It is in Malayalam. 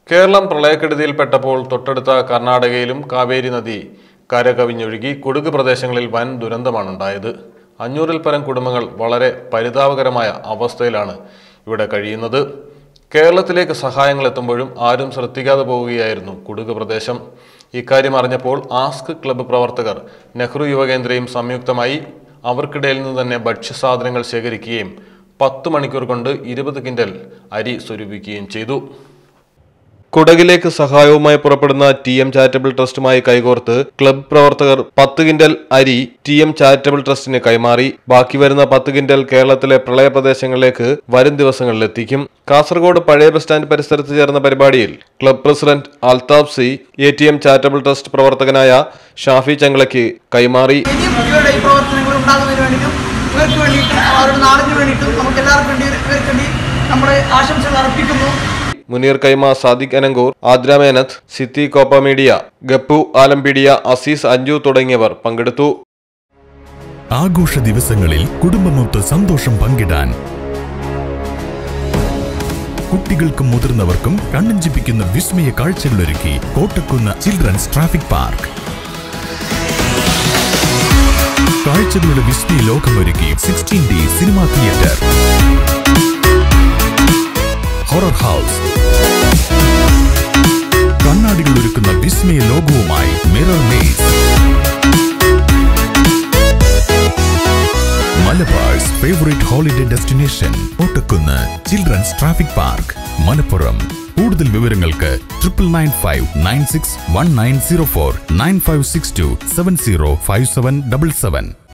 കേരളം പ്രളയക്കെടുതിയിൽപ്പെട്ടപ്പോൾ തൊട്ടടുത്ത കർണാടകയിലും കാവേരി നദി കരകവിഞ്ഞൊഴുകി കുടുക്ക് പ്രദേശങ്ങളിൽ വൻ ദുരന്തമാണുണ്ടായത് അഞ്ഞൂറിൽ പരം കുടുംബങ്ങൾ വളരെ പരിതാപകരമായ അവസ്ഥയിലാണ് ഇവിടെ കഴിയുന്നത് കേരളത്തിലേക്ക് സഹായങ്ങൾ എത്തുമ്പോഴും ആരും ശ്രദ്ധിക്കാതെ പോവുകയായിരുന്നു കുടുക്ക് പ്രദേശം ഇക്കാര്യം അറിഞ്ഞപ്പോൾ ആസ്ക് ക്ലബ്ബ് പ്രവർത്തകർ നെഹ്റു യുവകേന്ദ്രയും സംയുക്തമായി അവർക്കിടയിൽ നിന്ന് തന്നെ ഭക്ഷ്യസാധനങ്ങൾ ശേഖരിക്കുകയും പത്ത് മണിക്കൂർ കൊണ്ട് ഇരുപത് കിൻഡൽ അരി സ്വരൂപിക്കുകയും ചെയ്തു കുടകിലേക്ക് സഹായവുമായി പുറപ്പെടുന്ന ടി എം ചാരിറ്റബിൾ ട്രസ്റ്റുമായി കൈകോർത്ത് ക്ലബ് പ്രവർത്തകർ പത്ത് കിൻഡൽ അരി ടി എം ചാരിറ്റബിൾ ട്രസ്റ്റിന് കൈമാറി ബാക്കി വരുന്ന പത്ത് കിൻഡൽ കേരളത്തിലെ പ്രളയ പ്രദേശങ്ങളിലേക്ക് വരും ദിവസങ്ങളിൽ എത്തിക്കും കാസർഗോഡ് പഴയ ബസ് സ്റ്റാൻഡ് പരിസരത്ത് ചേർന്ന പരിപാടിയിൽ club president Althaf C A T M charitable trust പ്രവർത്തകനായ ഷാഫി ചങ്ങളയ്ക്ക് കൈമാറി ഇനിയും ഇവരുടെ ഈ പ്രവർത്തനങ്ങൾ ഉണ്ടാകുന്നതിന് വേണ്ടിയിട്ടും ഇവർക്ക് വേണ്ടിയിട്ടും അവരുടെ നാടിന് വേണ്ടിയിട്ടും നമുക്ക് എല്ലാവർക്കും വേണ്ടി ഇവർക്ക് വേണ്ടി നമ്മൾ ആശംസകൾ അർപ്പിക്കുന്നു മുനീർ കൈമ സാദിഖ് അനങ്കൂർ ആദ്ര മേനത്ത് സിത്തി കോപ്പ മീഡിയ ഗപ്പു ആലംപീഡിയ അസീസ് അഞ്ജു തുടങ്ങിയവർ പങ്കെടുത്തു ആഘോഷ ദിവസങ്ങളിൽ കുടുംബമൊത്ത് സന്തോഷം പങ്കിടാൻ കുട്ടികൾക്കും മുതിർന്നവർക്കും കണ്ണഞ്ചിപ്പിക്കുന്ന വിസ്മയ കാഴ്ചകളൊരുക്കി കോട്ടക്കുന്ന് ചിൽഡ്രൻസ് ട്രാഫിക് പാർക്ക് കാഴ്ചകളുടെ വിസ്മയ ലോകമൊരുക്കി sixteen D cinema theatre horror house കണ്ണാടികൾ ഒരുക്കുന്ന വിസ്മയ ലോകവുമായി mirror maze Malabar's favourite holiday destination Kottakkunnu children's traffic park Malappuram കൂടുതൽ വിവരങ്ങൾക്ക് triple nine five nine six one nine zero four nine five six two seven zero five seven double seven